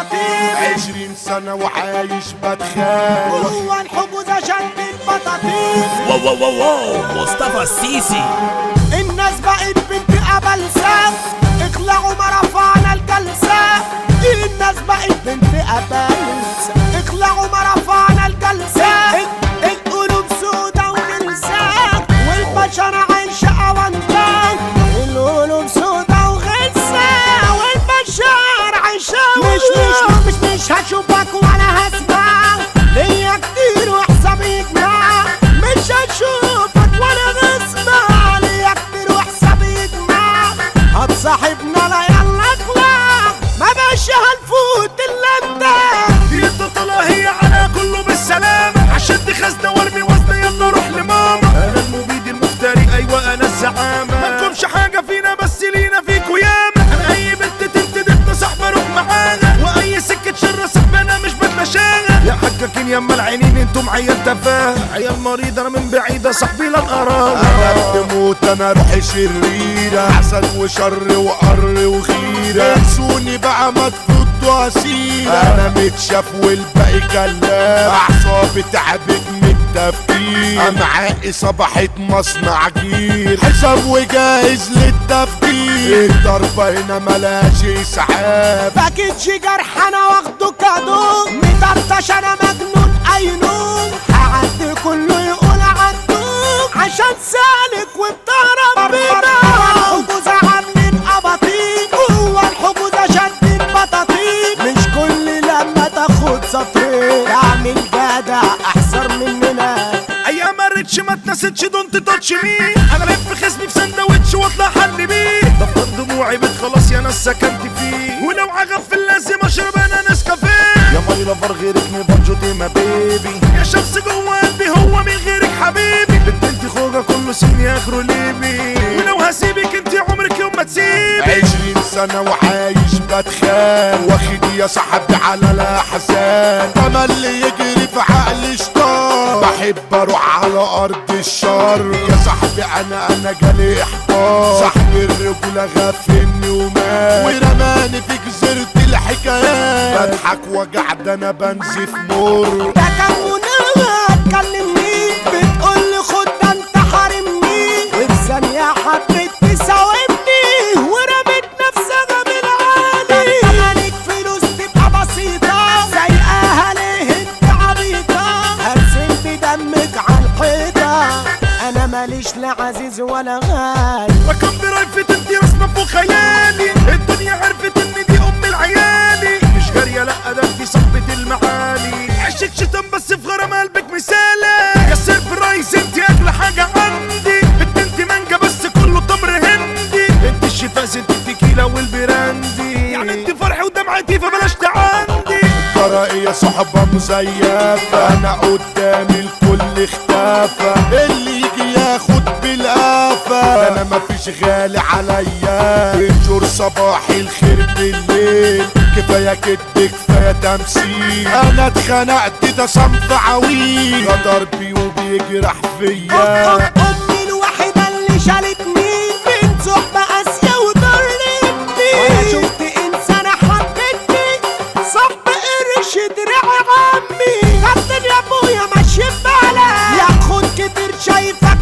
البطاطين عشرين سنة وعايش بتخان هو الحجوز شد البطاطين واو واو واو واو مصطفى السيسي الناس بقت بنت أبلسة اخلعوا ما رفعنا الجلسة الناس بقت بنت أبلسة اخلعوا ما رفعنا الجلسة ال- القلوب سودا وغلسة والبشر عايشة أونطة القلوب سودا وغلسة والبشر عايشة مش مش مش مش هشوفك ولا هسمع ليا كتير وحسابي يجمع مش هشوفك ولا نسمع ليا كتير وحسابي يجمع هتصاحبنا لا يلا اخلع ما بقاش هنفوت الا انت دي البطلة هي على كله بالسلامة عشان دي خزنة وارمي وزنة يلا روح لماما انا المبيد المفتري ايوه انا الزعامة ما تكونش حاجة فينا بس لينا فيكوا ياما انا اي بنت تنتدبنا صاحبة روح معانا واي سكة شر صاحبنا مش بتمشاها يا حكاكين يما العينين انتم عيال تفاهة عيال مريض انا من بعيدة صاحبي لن اراها انا بموت انا روحي شريرة حسد وشر وقر وغيرة انسوني بقى ما تفضوا اسيرة انا متشاف والباقي كلام اعصابي تعبت من التفكير امعائي صبحت مصنع جير حساب وجاهز للتفكير الضربة هنا ملاش اسعاف باكيتش جرح انا واخده كادو مطرطش انا مجنون اينون هعدي كله يقول عدوك عشان سالك وبتاع ربنا الحجوز عاملين اباطيل هو الحجوز شد البطاطين مش كل لما تاخد سطرين تعمل جدع احسن مننا ايام الريتش ما اتنستش دونت تاتش مي انا لف خصمي في سندوتش واطلع حل بيه دفتر دموعي بيت خلاص يا ناس سكنت فيه ولو عغفل لازم اشرب انا نسكافيه يا ماي لافر غيرك نيفر جوتي ما بيبي يا شخص جوه قلبي هو من غيرك حبيبي بنت انت خوجه كله سين اخره ليبي ولو هسيبك انت عمرك يوم ما تسيبي عشرين سنة وعايش بتخان واخد يا صاحبي على الأحزان أما اللي يجري في عقلي شطار بحب أروح على أرض الشر يا صاحبي أنا أنا جالي إحباط صاحبي الرجولة غفلني ومات ورماني في جزيرة الحكايات بضحك وجع ده أنا بنزف مر ده كان مناها تكلمني بتقولي خد ده انت حارمني وفي ثانية حبيت تساومني ورميت نفسها من عالي تمنك فلوس تبقى بسيطة زي اهالي انت عبيطة هرسم بدمك على الحيطة انا ماليش لا عزيز ولا غالي رقم برايفت انت رسمة فوق خيالي الدنيا عرفت ان دي ام العيالي مش جارية لا ده انت صاحبة المعالي عشق شتم بس في غرام قلبك مثالي يا سيربرايز انت اغلى حاجة عندي انت انت مانجا بس كله تمر هندي انت الشفاز انت التكيلة والبراندي يعني انت فرحي ودمعتي فبلاش تعندي طريقي يا صحبة مزيفة أنا قدامي الكل اختفى اللي يجي ياخد بالقفا أنا مفيش غالي عليا انشر صباحي الخير بالليل كفاية كدب كفاية تمثيل أنا اتخنقت ده صنف عويل غدر بي وبيجرح فيا امي الوحيدة اللي شالتني من صحبة قاسية وضرتني وانا شفت انسانة حبتني صاحب قرش دراع عمي كابتن يا ابويا ماشي ببالك ياخد كتير شايفك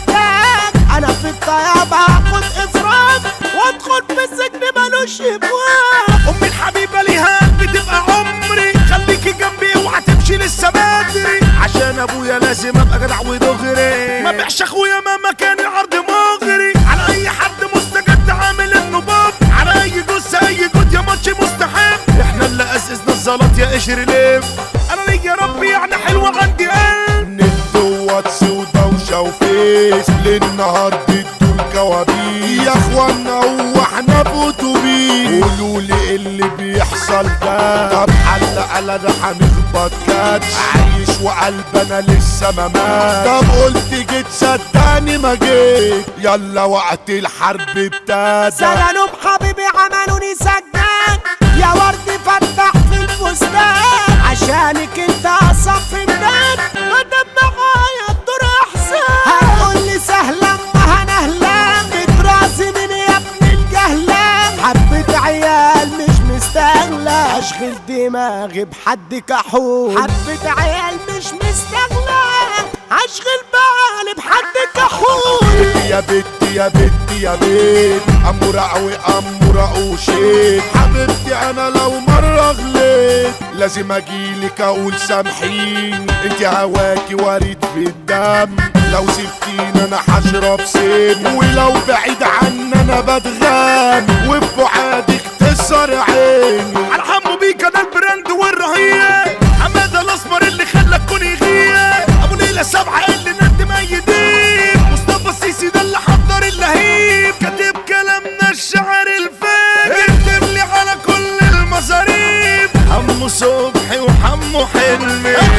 محتاج انا في الطياب هاخد افراج وادخل في السجن ملوش ابواب امي الحبيبه ليها قلب تبقى عمري خليكي جنبي اوعى تمشي لسه بدري عشان ابويا لازم ابقى جدع ودغري ما بيعش اخويا مهما كان العرض مغري على اي حد مستجد عامل انه باب على اي جثه اي جود يا ماتش مستحب احنا اللي اسسنا الزلط يا قشر ليه انا ليا ربي يعني حلوه عندي قلب نت واتس ودوشة وفيس للنهار بدون كوابيس يا اخوانا هو احنا في اتوبيس قولوا لي إيه اللي بيحصل ده طب حل على ده هنخبط كاتش عايش وقلبنا لسه ما مات طب قلت جيت صدقني ما جيت يلا وقت الحرب ابتدى سجنوا بحبيبي عملوني سجان يا ورد فتح في الفستان عشانك انت اصف النار قدام معايا الدور احسن هتقول لي سهلا ما هنهلا بتراسي من يا ابن الجهلان حبة عيال مش مستغلى اشغل دماغي بحد كحول حبة عيال مش مستغلى اشغل بالي بحد كحول يا بت يا بت يا بت أمورة أوي أمورة وشيت حبيبتي أنا لو مرة غليت لازم أجيلك أقول سامحيني انت هواكي وريد في الدم لو سبتيني أنا هشرب سم ولو بعيد عني أنا بتغام وفي بعادك تسهر عيني على حمو بيكا ده البراند والرهية حمادة الاسمر اللي خلى الكون يغيب ابو ليلى سبعة اللي ند ميدين مصطفى السيسي ده اللي حضر اللهيب كاتب كلامنا الشعر الفاجر اكتب لي على كل المصاريف حمو صبحي وحمو حلمي